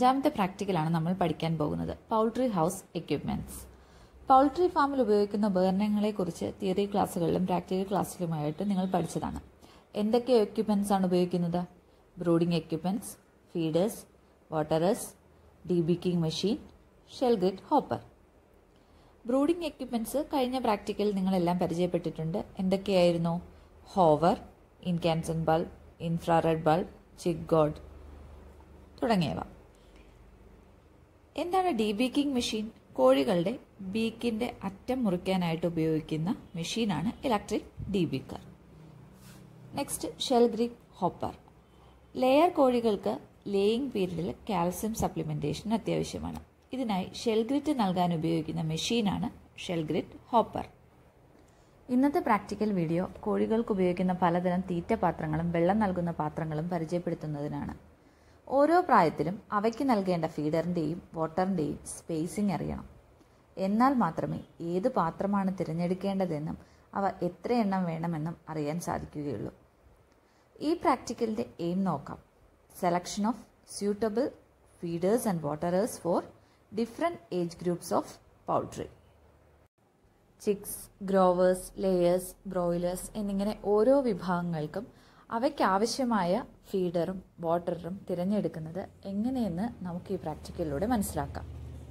അഞ്ചാമത്തെ പ്രാക്ടിക്കലാണ് നമ്മൾ പഠിക്കാൻ പോകുന്നത് പൗൾട്രി ഹൗസ് എക്യുപ്മെന്റ്സ് പൗൾട്രി ഫാമിൽ ഉപയോഗിക്കുന്ന ഉപകരണങ്ങളെക്കുറിച്ച് തിയറി ക്ലാസ്സുകളിലും പ്രാക്ടിക്കൽ ക്ലാസ്സിലുമായിട്ട് നിങ്ങൾ പഠിച്ചതാണ് എന്തൊക്കെ എക്യുപ്മെന്റ്സ് ആണ് ഉപയോഗിക്കുന്നത് brooding equipments feeders waterers debeaking machine shell grit hopper brooding equipments കഴിഞ്ഞ പ്രാക്ടിക്കൽ നിങ്ങളെല്ലാം പരിചയപ്പെട്ടിട്ടുണ്ട് എന്തൊക്കെയായിരുന്നു hover incandescent bulb infrared bulb chick guard തുടങ്ങിയവ എന്താണ് ഡീബീക്കിംഗ് മെഷീൻ കോഴികളുടെ ബീക്കിന്റെ അറ്റം മുറിക്കാനായിട്ട് ഉപയോഗിക്കുന്ന മെഷീനാണ് electric debeaker next shell grit hopper layer കോഴികൾക്ക് ലേയിങ് പീരീഡിൽ കാൽസ്യം സപ്ലിമെന്റേഷൻ അത്യാവശ്യമാണ് ഇതിനായി ഷെൽ ഗ്രിറ്റ് നൽകാൻ ഉപയോഗിക്കുന്ന മെഷീനാണ് ഷെൽ ഗ്രിറ്റ് ഹോപ്പർ ഇന്നത്തെ പ്രാക്ടിക്കൽ വീഡിയോ കോഴികൾക്ക് ഉപയോഗിക്കുന്ന പലതരം തീറ്റ പാത്രങ്ങളും വെള്ളം നൽകുന്ന പാത്രങ്ങളും പരിചയപ്പെടുത്തുന്നതിനാണ് ഓരോ പ്രായത്തിലും അവയ്ക്ക് നൽകേണ്ട ഫീഡറിൻ്റെയും വാട്ടറിൻ്റെയും സ്പേസിംഗ് അറിയണം എന്നാൽ മാത്രമേ ഏത് പാത്രമാണ് തിരഞ്ഞെടുക്കേണ്ടതെന്നും അവ എത്ര എണ്ണം വേണമെന്നും അറിയാൻ സാധിക്കുകയുള്ളൂ ഈ പ്രാക്ടിക്കലിൻ്റെ എയിം നോക്കാം selection of suitable feeders and waterers for different age groups of poultry chicks growers layers broilers എന്നിങ്ങനെ ഓരോ വിഭാഗങ്ങൾക്കും അവയ്ക്ക് ആവശ്യമായ ഫീഡറും വാട്ടറും തിരഞ്ഞെടുക്കുന്നത് എങ്ങനെയെന്ന് നമുക്ക് ഈ പ്രാക്ടിക്കലിലൂടെ മനസ്സിലാക്കാം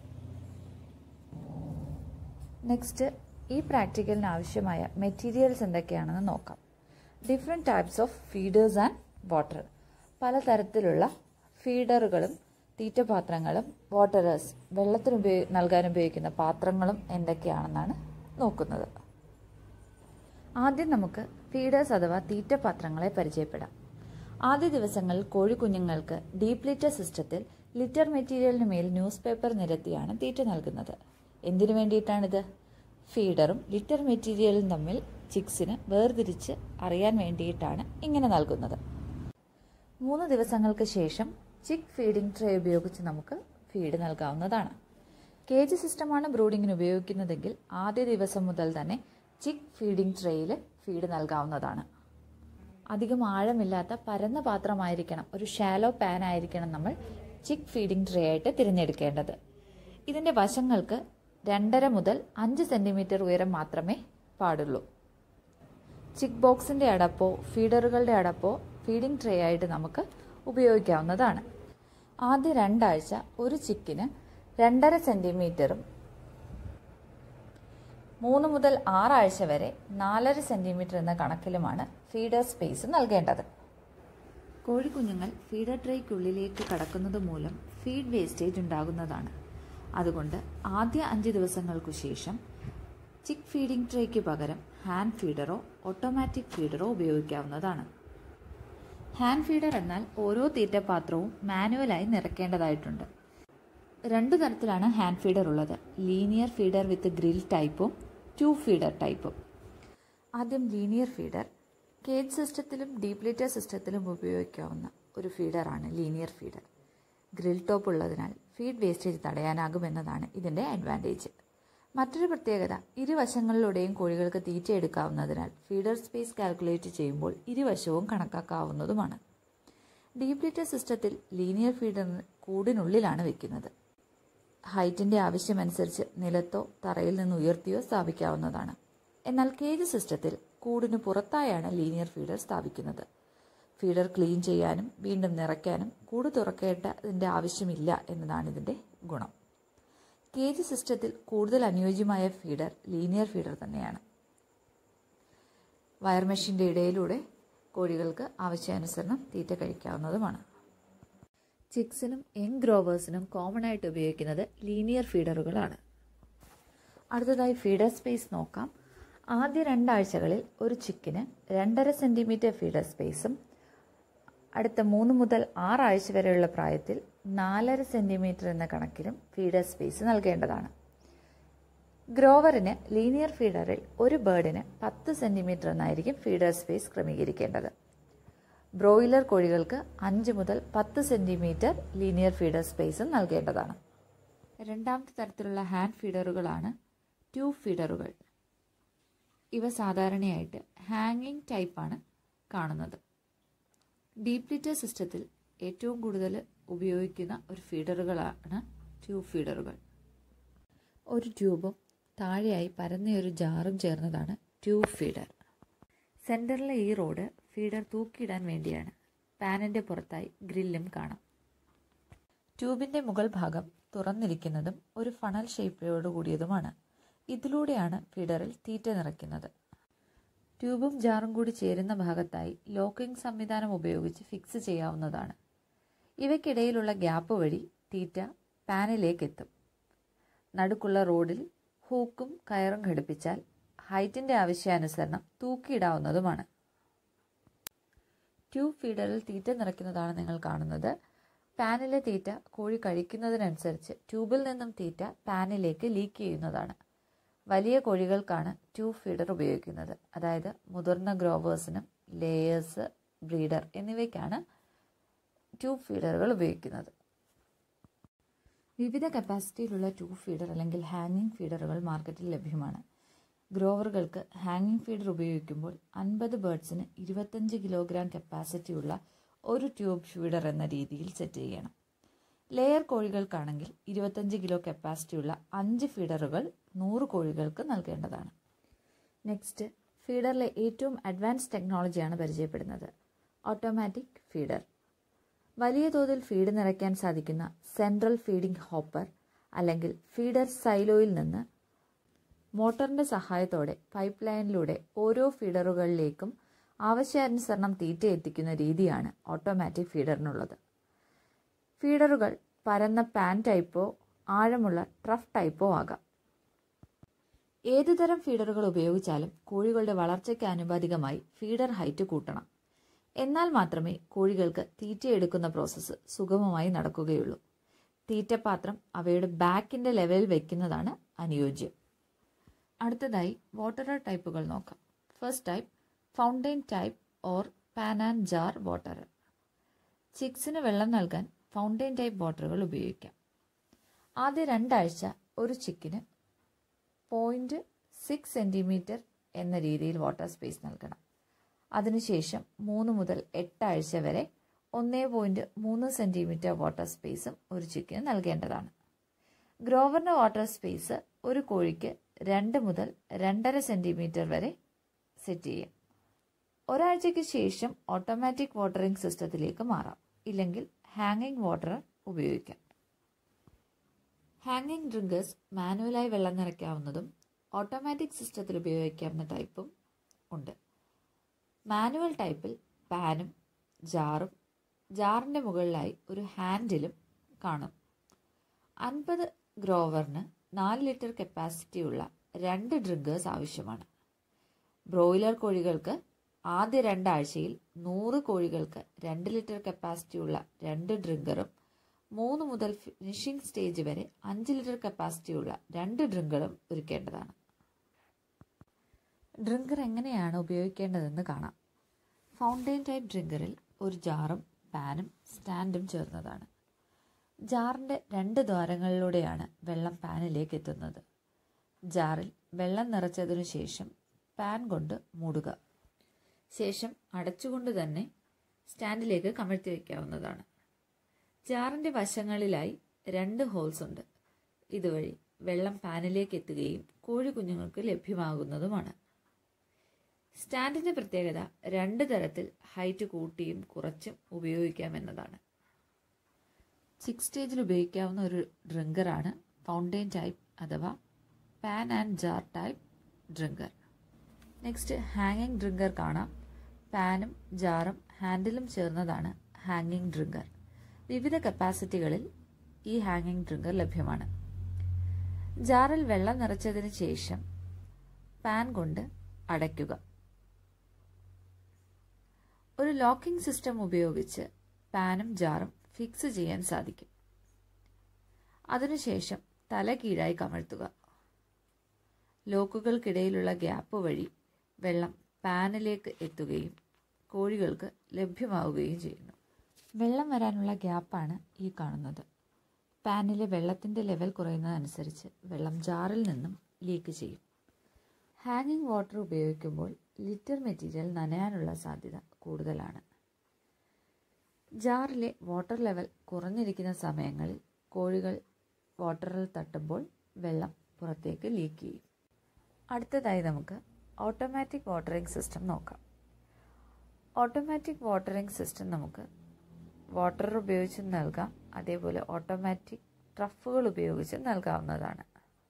നെക്സ്റ്റ് ഈ പ്രാക്ടിക്കലിന് ആവശ്യമായ മെറ്റീരിയൽസ് എന്തൊക്കെയാണെന്ന് നോക്കാം different types of feeders and water പലതരത്തിലുള്ള ഫീഡറുകളും തീറ്റപാത്രങ്ങളും വാട്ടറേഴ്സ് വെള്ളത്തിന് ഉപയോഗ നൽകാൻ ഉപയോഗിക്കുന്ന പാത്രങ്ങളും എന്തൊക്കെയാണെന്നാണ് നോക്കുന്നത് ആദ്യം നമുക്ക് ഫീഡേഴ്സ് അഥവാ തീറ്റപാത്രങ്ങളെ പരിചയപ്പെടാം ആദ്യ ദിവസങ്ങളിൽ കോഴിക്കുഞ്ഞുങ്ങൾക്ക് ഡീപ് ലിറ്റർ സിസ്റ്റത്തിൽ ലിറ്റർ മെറ്റീരിയലിന് മേൽ ന്യൂസ് പേപ്പർ നിരത്തിയാണ് തീറ്റ നൽകുന്നത് എന്തിനു വേണ്ടിയിട്ടാണിത് ഫീഡറും ലിറ്റർ മെറ്റീരിയലും തമ്മിൽ ചിക്സിന് വേർതിരിച്ച് അറിയാൻ വേണ്ടിയിട്ടാണ് ഇങ്ങനെ നൽകുന്നത് മൂന്ന് ദിവസങ്ങൾക്ക് ശേഷം ചിക്ക് ഫീഡിംഗ് ട്രേ ഉപയോഗിച്ച് നമുക്ക് ഫീഡ് നൽകാവുന്നതാണ് കേജ് സിസ്റ്റമാണ് ബ്രൂഡിങ്ങിന് ഉപയോഗിക്കുന്നതെങ്കിൽ ആദ്യ ദിവസം മുതൽ തന്നെ ചിക്ക് ഫീഡിംഗ് ട്രേയിൽ ഫീഡ് നൽകാവുന്നതാണ് അധികം ആഴമില്ലാത്ത പരന്ന പാത്രമായിരിക്കണം ഒരു ഷാലോ പാൻ ആയിരിക്കണം നമ്മൾ ചിക്ക് ഫീഡിംഗ് ട്രേ ആയിട്ട് തിരഞ്ഞെടുക്കേണ്ടത് ഇതിൻ്റെ വശങ്ങൾക്ക് രണ്ടര മുതൽ അഞ്ച് സെൻറ്റിമീറ്റർ ഉയരം മാത്രമേ പാടുള്ളൂ ചിക്ക് ബോക്സിൻ്റെ അടപ്പോ ഫീഡറുകളുടെ അടപ്പോ ഫീഡിംഗ് ട്രേ ആയിട്ട് നമുക്ക് ഉപയോഗിക്കാവുന്നതാണ് ആദ്യ രണ്ടാഴ്ച ഒരു ചിക്കിന് രണ്ടര സെൻറ്റിമീറ്ററും മൂന്ന് മുതൽ ആറാഴ്ച വരെ നാലര സെൻറ്റിമീറ്റർ എന്ന കണക്കിലുമാണ് ഫീഡർ സ്പേസ് നൽകേണ്ടത് കോഴിക്കുഞ്ഞുങ്ങൾ ഫീഡർ ട്രേക്കുള്ളിലേക്ക് കടക്കുന്നത് മൂലം ഫീഡ് വേസ്റ്റേജ് ഉണ്ടാകുന്നതാണ് അതുകൊണ്ട് ആദ്യ അഞ്ച് ദിവസങ്ങൾക്കു ശേഷം ചിക്ക് ഫീഡിംഗ് ട്രേക്ക് പകരം ഹാൻഡ് ഫീഡറോ ഓട്ടോമാറ്റിക് ഫീഡറോ ഉപയോഗിക്കാവുന്നതാണ് ഹാൻഡ് ഫീഡർ എന്നാൽ ഓരോ തീറ്റപാത്രവും മാനുവലായി നിറയ്ക്കേണ്ടതായിട്ടുണ്ട് രണ്ടു തരത്തിലാണ് ഹാൻഡ് ഫീഡർ ഉള്ളത് ലീനിയർ ഫീഡർ വിത്ത് ഗ്രിൽ ടൈപ്പും ടു ഫീഡർ ടൈപ്പും ആദ്യം ലീനിയർ ഫീഡർ കേജ് സിസ്റ്റത്തിലും ഡീപ് ലിറ്റർ സിസ്റ്റത്തിലും ഉപയോഗിക്കാവുന്ന ഒരു ഫീഡറാണ് ലീനിയർ ഫീഡർ ഗ്രിൽ ടോപ്പ് ഉള്ളതിനാൽ ഫീഡ് വേസ്റ്റേജ് തടയാനാകുമെന്നതാണ് ഇതിൻ്റെ അഡ്വാൻറ്റേജ് മറ്റൊരു പ്രത്യേകത ഇരുവശങ്ങളിലൂടെയും കോഴികൾക്ക് തീറ്റ എടുക്കാവുന്നതിനാൽ ഫീഡർ സ്പേസ് കാൽക്കുലേറ്റ് ചെയ്യുമ്പോൾ ഇരുവശവും കണക്കാക്കാവുന്നതുമാണ് ഡീപ് ലിറ്റർ സിസ്റ്റത്തിൽ ലീനിയർ ഫീഡറിന് കൂടിനുള്ളിലാണ് വെക്കുന്നത് ഹൈറ്റിൻ്റെ ആവശ്യമനുസരിച്ച് നിലത്തോ തറയിൽ നിന്ന് ഉയർത്തിയോ സ്ഥാപിക്കാവുന്നതാണ് എന്നാൽ കേജ് സിസ്റ്റത്തിൽ കൂടിന് പുറത്തായാണ് ലീനിയർ ഫീഡർ സ്ഥാപിക്കുന്നത് ഫീഡർ ക്ലീൻ ചെയ്യാനും വീണ്ടും നിറയ്ക്കാനും കൂട് തുറക്കേണ്ടതിൻ്റെ ആവശ്യമില്ല എന്നതാണ് ഇതിൻ്റെ ഗുണം കേജ് സിസ്റ്റത്തിൽ കൂടുതൽ അനുയോജ്യമായ ഫീഡർ ലീനിയർ ഫീഡർ തന്നെയാണ് വയർ മെഷീൻ്റെ ഇടയിലൂടെ കോഴികൾക്ക് ആവശ്യാനുസരണം തീറ്റ കഴിക്കാവുന്നതുമാണ് ചിക്സിനും യങ് ഗ്രോവേഴ്സിനും കോമൺ ആയിട്ട് ഉപയോഗിക്കുന്നത് ലീനിയർ ഫീഡറുകളാണ് അടുത്തതായി ഫീഡർ സ്പേസ് നോക്കാം ആദ്യ രണ്ടാഴ്ചകളിൽ ഒരു ചിക്കിന് രണ്ടര സെൻറ്റിമീറ്റർ ഫീഡർ സ്പേസും അടുത്ത മൂന്ന് മുതൽ ആറാഴ്ച വരെയുള്ള പ്രായത്തിൽ നാലര സെൻറ്റിമീറ്റർ എന്ന കണക്കിലും ഫീഡർ സ്പേസ് നൽകേണ്ടതാണ് ഗ്രോവറിന് ലീനിയർ ഫീഡറിൽ ഒരു ബേർഡിന് പത്ത് സെൻറ്റിമീറ്റർ എന്നായിരിക്കും ഫീഡർ സ്പേസ് ക്രമീകരിക്കേണ്ടത് ബ്രോയിലർ കോഴികൾക്ക് അഞ്ച് മുതൽ പത്ത് സെൻറ്റിമീറ്റർ ലീനിയർ ഫീഡർ സ്പേസും നൽകേണ്ടതാണ് രണ്ടാമത്തെ തരത്തിലുള്ള ഹാൻഡ് ഫീഡറുകളാണ് ട്യൂബ് ഫീഡറുകൾ ഇവ സാധാരണയായിട്ട് ഹാങ്ങിങ് ടൈപ്പാണ് കാണുന്നത് ഡീപ് ലിറ്റർ സിസ്റ്റത്തിൽ ഏറ്റവും കൂടുതൽ ഉപയോഗിക്കുന്ന ഒരു ഫീഡറുകളാണ് ട്യൂബ് ഫീഡറുകൾ ഒരു ട്യൂബും താഴെയായി പരന്നയൊരു ജാറും ചേർന്നതാണ് ട്യൂബ് ഫീഡർ സെൻറ്ററിലെ ഈ റോഡ് ഫീഡർ തൂക്കിയിടാൻ വേണ്ടിയാണ് പാനിൻ്റെ പുറത്തായി ഗ്രില്ലും കാണാം ട്യൂബിൻ്റെ മുകൾ ഭാഗം തുറന്നിരിക്കുന്നതും ഒരു ഫണൽ ഷേപ്പോട് കൂടിയതുമാണ് ഇതിലൂടെയാണ് ഫീഡറിൽ തീറ്റ നിറയ്ക്കുന്നത് ട്യൂബും ജാറും കൂടി ചേരുന്ന ഭാഗത്തായി ലോക്കിംഗ് സംവിധാനം ഉപയോഗിച്ച് ഫിക്സ് ചെയ്യാവുന്നതാണ് ഇവയ്ക്കിടയിലുള്ള ഗ്യാപ്പ് വഴി തീറ്റ പാനിലേക്ക് എത്തും നടുക്കുള്ള റോഡിൽ ഹൂക്കും കയറും ഘടിപ്പിച്ചാൽ ഹൈറ്റിൻ്റെ ആവശ്യാനുസരണം തൂക്കിയിടാവുന്നതുമാണ് ട്യൂബ് ഫീഡറിൽ തീറ്റ നിറയ്ക്കുന്നതാണ് നിങ്ങൾ കാണുന്നത് പാനിലെ തീറ്റ കോഴി കഴിക്കുന്നതിനനുസരിച്ച് ട്യൂബിൽ നിന്നും തീറ്റ പാനിലേക്ക് ലീക്ക് ചെയ്യുന്നതാണ് വലിയ കോഴികൾക്കാണ് ട്യൂബ് ഫീഡർ ഉപയോഗിക്കുന്നത് അതായത് മുതിർന്ന ഗ്രോവേഴ്സിനും ലേയേഴ്സ് ബ്രീഡർ എന്നിവയ്ക്കാണ് ട്യൂബ് ഫീഡറുകൾ ഉപയോഗിക്കുന്നത് വിവിധ കപ്പാസിറ്റിയിലുള്ള ട്യൂബ് ഫീഡർ അല്ലെങ്കിൽ ഹാങ്ങിങ് ഫീഡറുകൾ മാർക്കറ്റിൽ ലഭ്യമാണ് ഗ്രോവറുകൾക്ക് ഹാങ്ങിങ് ഫീഡർ ഉപയോഗിക്കുമ്പോൾ അൻപത് ബേർഡ്സിന് ഇരുപത്തഞ്ച് കിലോഗ്രാം കപ്പാസിറ്റിയുള്ള ഒരു ട്യൂബ് ഫീഡർ എന്ന രീതിയിൽ സെറ്റ് ചെയ്യണം ലെയർ കോഴികൾക്കാണെങ്കിൽ ഇരുപത്തഞ്ച് കിലോ കപ്പാസിറ്റിയുള്ള അഞ്ച് ഫീഡറുകൾ നൂറ് കോഴികൾക്ക് നൽകേണ്ടതാണ് നെക്സ്റ്റ് ഫീഡറിലെ ഏറ്റവും അഡ്വാൻസ് ടെക്നോളജിയാണ് പരിചയപ്പെടുന്നത് ഓട്ടോമാറ്റിക് ഫീഡർ വലിയ തോതിൽ ഫീഡ് നിറയ്ക്കാൻ സാധിക്കുന്ന സെൻട്രൽ ഫീഡിംഗ് ഹോപ്പർ അല്ലെങ്കിൽ ഫീഡർ സൈലോയിൽ നിന്ന് മോട്ടറിന്റെ സഹായത്തോടെ പൈപ്പ് ലൈനിലൂടെ ഓരോ ഫീഡറുകളിലേക്കും ആവശ്യാനുസരണം തീറ്റ എത്തിക്കുന്ന രീതിയാണ് ഓട്ടോമാറ്റിക് ഫീഡറിനുള്ളത് ഫീഡറുകൾ പരന്ന പാൻ ടൈപ്പോ ആഴമുള്ള ട്രഫ് ടൈപ്പോ ആകാം ഏതുതരം ഫീഡറുകൾ ഉപയോഗിച്ചാലും കോഴികളുടെ വളർച്ചയ്ക്ക് ആനുപാതികമായി ഫീഡർ ഹൈറ്റ് കൂട്ടണം എന്നാൽ മാത്രമേ കോഴികൾക്ക് തീറ്റയെടുക്കുന്ന പ്രോസസ്സ് സുഗമമായി നടക്കുകയുള്ളൂ തീറ്റപാത്രം അവയുടെ ബാക്കിന്റെ ലെവലിൽ വയ്ക്കുന്നതാണ് അനുയോജ്യം അടുത്തതായി വാട്ടർ ടൈപ്പുകൾ നോക്കാം first type fountain type or pan and jar water ചിക്സിന് വെള്ളം നൽകാൻ ഫൗണ്ടെയിൻ ടൈപ്പ് വാട്ടറുകൾ ഉപയോഗിക്കാം ആദ്യ രണ്ടാഴ്ച ഒരു ചിക്കിന് പോയിന്റ് സിക്സ് സെൻറ്റിമീറ്റർ എന്ന രീതിയിൽ വാട്ടർ സ്പേസ് നൽകണം അതിനുശേഷം മൂന്ന് മുതൽ എട്ടാഴ്ച വരെ ഒന്നേ പോയിന്റ് മൂന്ന് സെൻറ്റിമീറ്റർ വാട്ടർ സ്പേസും ഒരു ചിക്കിന് നൽകേണ്ടതാണ് ഗ്രോവറിൻ്റെ വാട്ടർ സ്പേസ് ഒരു കോഴിക്ക് രണ്ട് മുതൽ രണ്ടര സെൻറ്റിമീറ്റർ വരെ സെറ്റ് ചെയ്യാം ഒരാഴ്ചയ്ക്ക് ശേഷം ഓട്ടോമാറ്റിക് വാട്ടറിംഗ് സിസ്റ്റത്തിലേക്ക് മാറാം ഇല്ലെങ്കിൽ ഹാങ്ങിങ് വാട്ടർ ഉപയോഗിക്കാം ഹാങ്ങിങ് ഡ്രിങ്കേഴ്സ് മാനുവലായി വെള്ളം നിറയ്ക്കാവുന്നതും ഓട്ടോമാറ്റിക് സിസ്റ്റത്തിൽ ഉപയോഗിക്കാവുന്ന ടൈപ്പും ഉണ്ട് മാനുവൽ ടൈപ്പിൽ പാനും ജാറും ജാറിൻ്റെ മുകളിലായി ഒരു ഹാൻഡിലും കാണും അൻപത് ഗ്രോവറിന് നാല് ലിറ്റർ കപ്പാസിറ്റിയുള്ള രണ്ട് ഡ്രിങ്കേഴ്സ് ആവശ്യമാണ് ബ്രോയിലർ കോഴികൾക്ക് ആദ്യ രണ്ടാഴ്ചയിൽ നൂറ് കോഴികൾക്ക് രണ്ട് ലിറ്റർ കപ്പാസിറ്റിയുള്ള രണ്ട് ഡ്രിങ്കറും മൂന്ന് മുതൽ ഫിനിഷിംഗ് സ്റ്റേജ് വരെ അഞ്ച് ലിറ്റർ കപ്പാസിറ്റിയുള്ള രണ്ട് ഡ്രിങ്കറും ഒരുക്കേണ്ടതാണ് ഡ്രിങ്കർ എങ്ങനെയാണ് ഉപയോഗിക്കേണ്ടതെന്ന് കാണാം ഫൗണ്ടെയിൻ ടൈപ്പ് ഡ്രിങ്കറിൽ ഒരു ജാറും പാനും സ്റ്റാൻഡും ചേർന്നതാണ് ജാറിൻ്റെ രണ്ട് ദ്വാരങ്ങളിലൂടെയാണ് വെള്ളം പാനിലേക്ക് എത്തുന്നത് ജാറിൽ വെള്ളം നിറച്ചതിനു ശേഷം പാൻ കൊണ്ട് മൂടുക ശേഷം അടച്ചുകൊണ്ട് തന്നെ സ്റ്റാൻഡിലേക്ക് കമഴ്ത്തി വയ്ക്കാവുന്നതാണ് ജാറിൻ്റെ വശങ്ങളിലായി രണ്ട് ഹോൾസ് ഉണ്ട് ഇതുവഴി വെള്ളം പാനിലേക്ക് എത്തുകയും കോഴി കുഞ്ഞുങ്ങൾക്ക് ലഭ്യമാകുന്നതുമാണ് സ്റ്റാൻഡിന്റെ പ്രത്യേകത രണ്ട് തരത്തിൽ ഹൈറ്റ് കൂട്ടിയും കുറച്ചും ഉപയോഗിക്കാമെന്നതാണ് സിക്സ് സ്റ്റേജിൽ ഉപയോഗിക്കാവുന്ന ഒരു ഡ്രിങ്കറാണ് ഫൗണ്ടെയിൻ ടൈപ്പ് അഥവാ pan and jar type drinker next ഹാങ്ങിങ് ഡ്രിങ്കർ കാണാം പാനും ജാറും ഹാൻഡിലും ചേർന്നതാണ് ഹാങ്ങിങ് ഡ്രിങ്കർ വിവിധ കപ്പാസിറ്റികളിൽ ഈ ഹാങ്ങിങ് ഡ്രിങ്കർ ലഭ്യമാണ് ജാറിൽ വെള്ളം നിറച്ചതിന് ശേഷം പാൻ കൊണ്ട് അടയ്ക്കുക ഒരു ലോക്കിംഗ് സിസ്റ്റം ഉപയോഗിച്ച് പാനും ജാറും ഫിക്സ് ചെയ്യാൻ സാധിക്കും അതിനുശേഷം തല കീഴായി കമഴ്ത്തുക ലോക്കുകൾക്കിടയിലുള്ള ഗ്യാപ്പ് വഴി വെള്ളം പാനിലേക്ക് എത്തുകയും കോഴികൾക്ക് ലഭ്യമാവുകയും ചെയ്യുന്നു വെള്ളം വരാനുള്ള ഗ്യാപ്പാണ് ഈ കാണുന്നത് പാനിലെ വെള്ളത്തിൻ്റെ ലെവൽ കുറയുന്നതനുസരിച്ച് വെള്ളം ജാറിൽ നിന്നും ലീക്ക് ചെയ്യും ഹാങ്ങിങ് വാട്ടർ ഉപയോഗിക്കുമ്പോൾ ലിറ്റർ മെറ്റീരിയൽ നനയാനുള്ള സാധ്യത കൂടുതലാണ് ജാറിലെ വാട്ടർ ലെവൽ കുറഞ്ഞിരിക്കുന്ന സമയങ്ങളിൽ കോഴികൾ വാട്ടറിൽ തട്ടുമ്പോൾ വെള്ളം പുറത്തേക്ക് ലീക്ക് ചെയ്യും അടുത്തതായി നമുക്ക് ഓട്ടോമാറ്റിക് വാട്ടറിംഗ് സിസ്റ്റം നോക്കാം ഓട്ടോമാറ്റിക് വാട്ടറിംഗ് സിസ്റ്റം നമുക്ക് വാട്ടർ ഉപയോഗിച്ച് നൽകാം അതേപോലെ ഓട്ടോമാറ്റിക് ട്രഫുകൾ ഉപയോഗിച്ച് നൽകാവുന്നതാണ്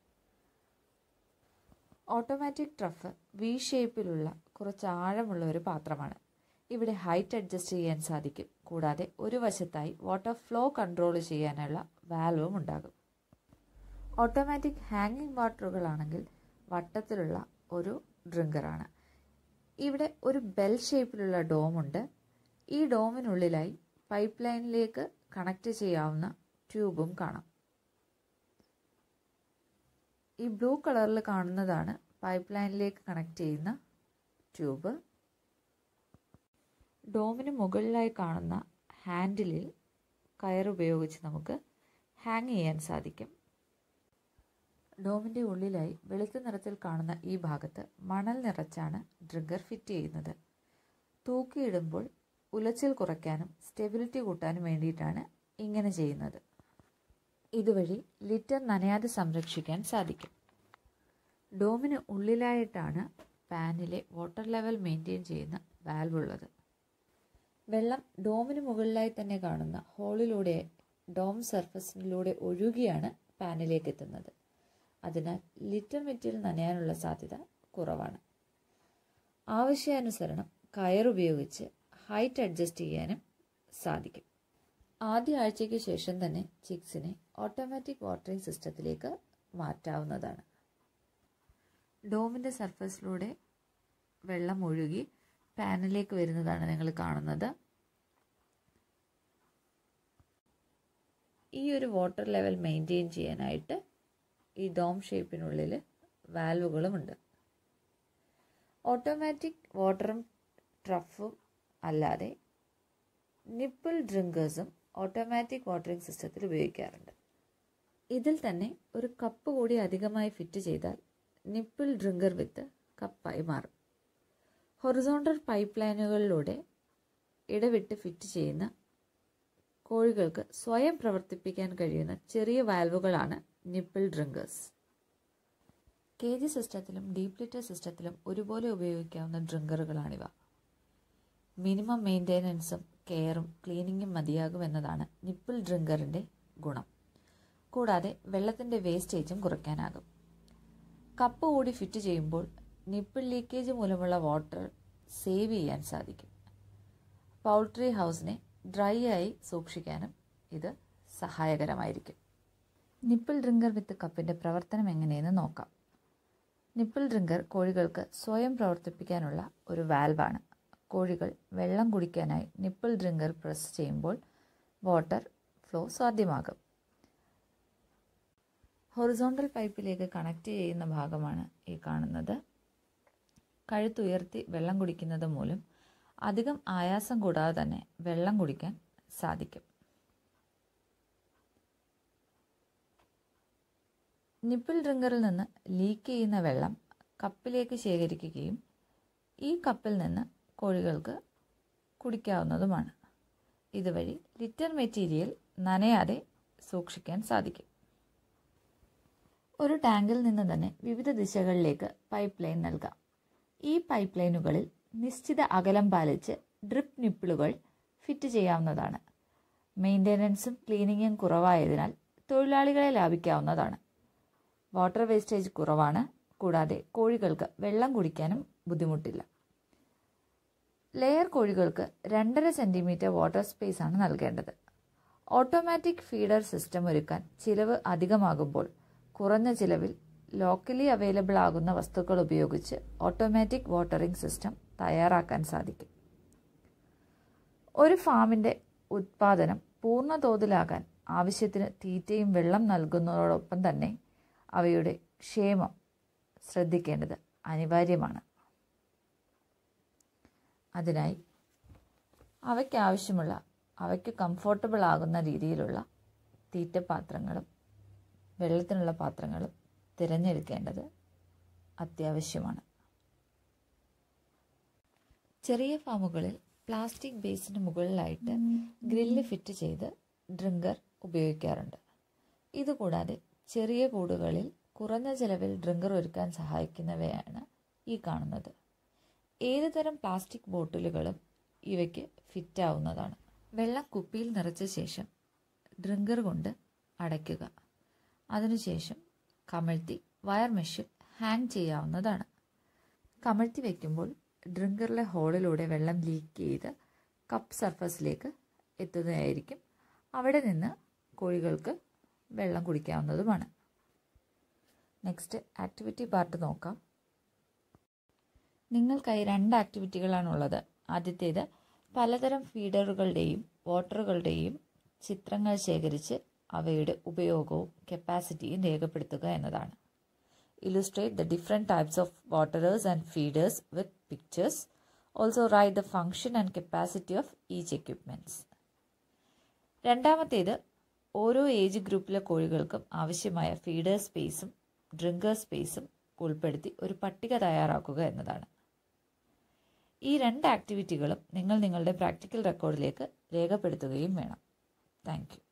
ഓട്ടോമാറ്റിക് ട്രഫ് വി ഷേപ്പിലുള്ള കുറച്ച് ആഴമുള്ള ഒരു പാത്രമാണ് ഇവിടെ ഹൈറ്റ് അഡ്ജസ്റ്റ് ചെയ്യാൻ സാധിക്കും കൂടാതെ ഒരു വശത്തായി വാട്ടർ ഫ്ലോ കൺട്രോൾ ചെയ്യാനുള്ള വാൽവും ഉണ്ടാകും ഓട്ടോമാറ്റിക് ഹാങ്ങിങ് വാട്ടറുകളാണെങ്കിൽ വട്ടത്തിലുള്ള ഒരു ഡ്രിങ്കറാണ് ഇവിടെ ഒരു ബെൽ ഷേപ്പിലുള്ള ഡോമുണ്ട് ഈ ഡോമിനുള്ളിലായി പൈപ്പ് ലൈനിലേക്ക് കണക്ട് ചെയ്യാവുന്ന ട്യൂബും കാണാം ഈ ബ്ലൂ കളറിൽ കാണുന്നതാണ് പൈപ്പ് ലൈനിലേക്ക് കണക്ട് ചെയ്യുന്ന ട്യൂബ് ഡോമിന് മുകളിലായി കാണുന്ന ഹാൻഡിലിൽ കയർ ഉപയോഗിച്ച് നമുക്ക് ഹാങ് ചെയ്യാൻ സാധിക്കും ഡോമിൻ്റെ ഉള്ളിലായി വെളുത്ത നിറത്തിൽ കാണുന്ന ഈ ഭാഗത്ത് മണൽ നിറച്ചാണ് ഡ്രിങ്കർ ഫിറ്റ് ചെയ്യുന്നത് തൂക്കിയിടുമ്പോൾ ഉലച്ചിൽ കുറയ്ക്കാനും സ്റ്റെബിലിറ്റി കൂട്ടാനും വേണ്ടിയിട്ടാണ് ഇങ്ങനെ ചെയ്യുന്നത് ഇതുവഴി ലിറ്റർ നനയാതെ സംരക്ഷിക്കാൻ സാധിക്കും ഡോമിന് ഉള്ളിലായിട്ടാണ് പാനിലെ വാട്ടർ ലെവൽ മെയിൻറ്റെയിൻ ചെയ്യുന്ന വാൽവ് ഉള്ളത് വെള്ളം ഡോമിന് മുകളിലായി തന്നെ കാണുന്ന ഹോളിലൂടെ ഡോം സർഫസിലൂടെ ഒഴുകിയാണ് പാനിലേക്ക് എത്തുന്നത് അതിനാൽ ലിറ്റർ മെറ്റീരിയൽ നനയാനുള്ള സാധ്യത കുറവാണ് ആവശ്യാനുസരണം കയർ ഉപയോഗിച്ച് ഹൈറ്റ് അഡ്ജസ്റ്റ് ചെയ്യാനും സാധിക്കും ആദ്യ ആഴ്ചയ്ക്ക് ശേഷം തന്നെ ചിക്സിനെ ഓട്ടോമാറ്റിക് വാട്ടറിംഗ് സിസ്റ്റത്തിലേക്ക് മാറ്റാവുന്നതാണ് ഡോമിൻ്റെ സർഫസിലൂടെ വെള്ളം ഒഴുകി പാനിലേക്ക് വരുന്നതാണ് നിങ്ങൾ കാണുന്നത് ഈ ഒരു വാട്ടർ ലെവൽ മെയിൻറ്റെയിൻ ചെയ്യാനായിട്ട് ഈ ഡോം ഷേപ്പിനുള്ളിൽ വാൽവുകളുമുണ്ട് ഓട്ടോമാറ്റിക് വാട്ടറും ട്രഫും അല്ലാതെ നിപ്പിൾ ഡ്രിങ്കേഴ്സും ഓട്ടോമാറ്റിക് വാട്ടറിംഗ് സിസ്റ്റത്തിൽ ഉപയോഗിക്കാറുണ്ട് ഇതിൽ തന്നെ ഒരു കപ്പ് കൂടി അധികമായി ഫിറ്റ് ചെയ്താൽ നിപ്പിൾ ഡ്രിങ്കർ വിത്ത് കപ്പായി മാറും ഹൊറിസോണ്ടൽ പൈപ്പ് ലൈനുകളിലൂടെ ഇടവിട്ട് ഫിറ്റ് ചെയ്യുന്ന കോഴികൾക്ക് സ്വയം പ്രവർത്തിപ്പിക്കാൻ കഴിയുന്ന ചെറിയ വാൽവുകളാണ് നിപ്പിൾ ഡ്രിങ്കേഴ്സ് കെ ജി സിസ്റ്റത്തിലും ഡീപ് ലിറ്റർ സിസ്റ്റത്തിലും ഒരുപോലെ ഉപയോഗിക്കാവുന്ന ഡ്രിങ്കറുകളാണിവ മിനിമം മെയിൻ്റെനൻസും കെയറും ക്ലീനിങ്ങും മതിയാകുമെന്നതാണ് നിപ്പിൾ ഡ്രിങ്കറിൻ്റെ ഗുണം കൂടാതെ വെള്ളത്തിൻ്റെ വേസ്റ്റേജും കുറയ്ക്കാനാകും കപ്പ് കൂടി ഫിറ്റ് ചെയ്യുമ്പോൾ നിപ്പിൾ ലീക്കേജ് മൂലമുള്ള വാട്ടർ സേവ് ചെയ്യാൻ സാധിക്കും പൗൾട്രി ഹൗസിനെ ഡ്രൈ ആയി സൂക്ഷിക്കാനും ഇത് സഹായകരമായിരിക്കും നിപ്പിൾ ഡ്രിങ്കർ വിത്ത് കപ്പിൻ്റെ പ്രവർത്തനം എങ്ങനെയെന്ന് നോക്കാം നിപ്പിൾ ഡ്രിങ്കർ കോഴികൾക്ക് സ്വയം പ്രവർത്തിപ്പിക്കാനുള്ള ഒരു വാൽവാണ് കോഴികൾ വെള്ളം കുടിക്കാനായി നിപ്പിൾ ഡ്രിങ്കർ പ്രസ് ചെയ്യുമ്പോൾ വാട്ടർ ഫ്ലോ സാധ്യമാകും ഹൊറിസോണ്ടൽ പൈപ്പിലേക്ക് കണക്ട് ചെയ്യുന്ന ഭാഗമാണ് ഈ കാണുന്നത് കഴുത്തുയർത്തി വെള്ളം കുടിക്കുന്നത് മൂലം അധികം ആയാസം കൂടാതെ തന്നെ വെള്ളം കുടിക്കാൻ സാധിക്കും നിപ്പിൾ ഡ്രിങ്കറിൽ നിന്ന് ലീക്ക് ചെയ്യുന്ന വെള്ളം കപ്പിലേക്ക് ശേഖരിക്കുകയും ഈ കപ്പിൽ നിന്ന് കോഴികൾക്ക് കുടിക്കാവുന്നതുമാണ് ഇതുവഴി ലിറ്റർ മെറ്റീരിയൽ നനയാതെ സൂക്ഷിക്കാൻ സാധിക്കും ഒരു ടാങ്കിൽ നിന്ന് തന്നെ വിവിധ ദിശകളിലേക്ക് പൈപ്പ് ലൈൻ നൽകാം ഈ പൈപ്പ് ലൈനുകളിൽ നിശ്ചിത അകലം പാലിച്ച് ഡ്രിപ്പ് നിപ്പിളുകൾ ഫിറ്റ് ചെയ്യാവുന്നതാണ് മെയിൻ്റെനൻസും ക്ലീനിങ്ങും കുറവായതിനാൽ തൊഴിലാളികളെ ലാഭിക്കാവുന്നതാണ് വാട്ടർ വേസ്റ്റേജ് കുറവാണ് കൂടാതെ കോഴികൾക്ക് വെള്ളം കുടിക്കാനും ബുദ്ധിമുട്ടില്ല ലെയർ കോഴികൾക്ക് രണ്ടര സെൻറ്റിമീറ്റർ വാട്ടർ സ്പേസ് ആണ് നൽകേണ്ടത് ഓട്ടോമാറ്റിക് ഫീഡർ സിസ്റ്റം ഒരുക്കാൻ ചിലവ് അധികമാകുമ്പോൾ കുറഞ്ഞ ചിലവിൽ ലോക്കലി അവൈലബിൾ ആകുന്ന വസ്തുക്കൾ ഉപയോഗിച്ച് ഓട്ടോമാറ്റിക് വാട്ടറിംഗ് സിസ്റ്റം തയ്യാറാക്കാൻ സാധിക്കും ഒരു ഫാമിൻ്റെ ഉത്പാദനം പൂർണ്ണ തോതിലാകാൻ ആവശ്യത്തിന് തീറ്റയും വെള്ളം നൽകുന്നതോടൊപ്പം തന്നെ അവയുടെ ക്ഷേമം ശ്രദ്ധിക്കേണ്ടത് അനിവാര്യമാണ് അതിനായി അവയ്ക്ക് ആവശ്യമുള്ള അവയ്ക്ക് കംഫോർട്ടബിൾ ആകുന്ന രീതിയിലുള്ള തീറ്റപാത്രങ്ങളും വെള്ളത്തിനുള്ള പാത്രങ്ങളും തിരഞ്ഞെടുക്കേണ്ടത് അത്യാവശ്യമാണ് ചെറിയ ഫാമുകളിൽ പ്ലാസ്റ്റിക് ബേസിന് മുകളിലായിട്ട് ഗ്രില്ല് ഫിറ്റ് ചെയ്ത് ഡ്രിങ്കർ ഉപയോഗിക്കാറുണ്ട് ഇതുകൂടാതെ ചെറിയ കൂടുകളിൽ കുറഞ്ഞ ചിലവിൽ ഡ്രിങ്കർ ഒരുക്കാൻ സഹായിക്കുന്നവയാണ് ഈ കാണുന്നത് ഏത് തരം പ്ലാസ്റ്റിക് ബോട്ടിലുകളും ഇവയ്ക്ക് ഫിറ്റാവുന്നതാണ് വെള്ളം കുപ്പിയിൽ നിറച്ച ശേഷം ഡ്രിങ്കർ കൊണ്ട് അടയ്ക്കുക അതിനുശേഷം കമഴ്ത്തി വയർ മെഷിൽ ഹാങ് ചെയ്യാവുന്നതാണ് കമഴ്ത്തി വയ്ക്കുമ്പോൾ ഡ്രിങ്കറിലെ ഹോളിലൂടെ വെള്ളം ലീക്ക് ചെയ്ത് കപ്പ് സർഫസിലേക്ക് എത്തുന്നതായിരിക്കും അവിടെ നിന്ന് കോഴികൾക്ക് വെള്ളം കുടിക്കാവുന്നതുമാണ് നെക്സ്റ്റ് ആക്ടിവിറ്റി പാർട്ട് നോക്കാം നിങ്ങൾക്കായി രണ്ട് ആക്ടിവിറ്റികളാണുള്ളത് ആദ്യത്തേത് പലതരം ഫീഡറുകളുടെയും വാട്ടറുകളുടെയും ചിത്രങ്ങൾ ശേഖരിച്ച് അവയുടെ ഉപയോഗവും കപ്പാസിറ്റിയും രേഖപ്പെടുത്തുക എന്നതാണ് illustrate the different types of waterers and feeders with pictures. Also write the function and capacity of each equipments. രണ്ടാമത്തേത് ഓരോ ഏജ് ഗ്രൂപ്പിലെ കോഴികൾക്കും ആവശ്യമായ ഫീഡർ സ്പേസും ഡ്രിങ്കർ സ്പേസും ഉൾപ്പെടുത്തി ഒരു പട്ടിക തയ്യാറാക്കുക എന്നതാണ് ഈ രണ്ട് ആക്ടിവിറ്റികളും നിങ്ങൾ നിങ്ങളുടെ പ്രാക്ടിക്കൽ റെക്കോർഡിലേക്ക് രേഖപ്പെടുത്തുകയും വേണം താങ്ക്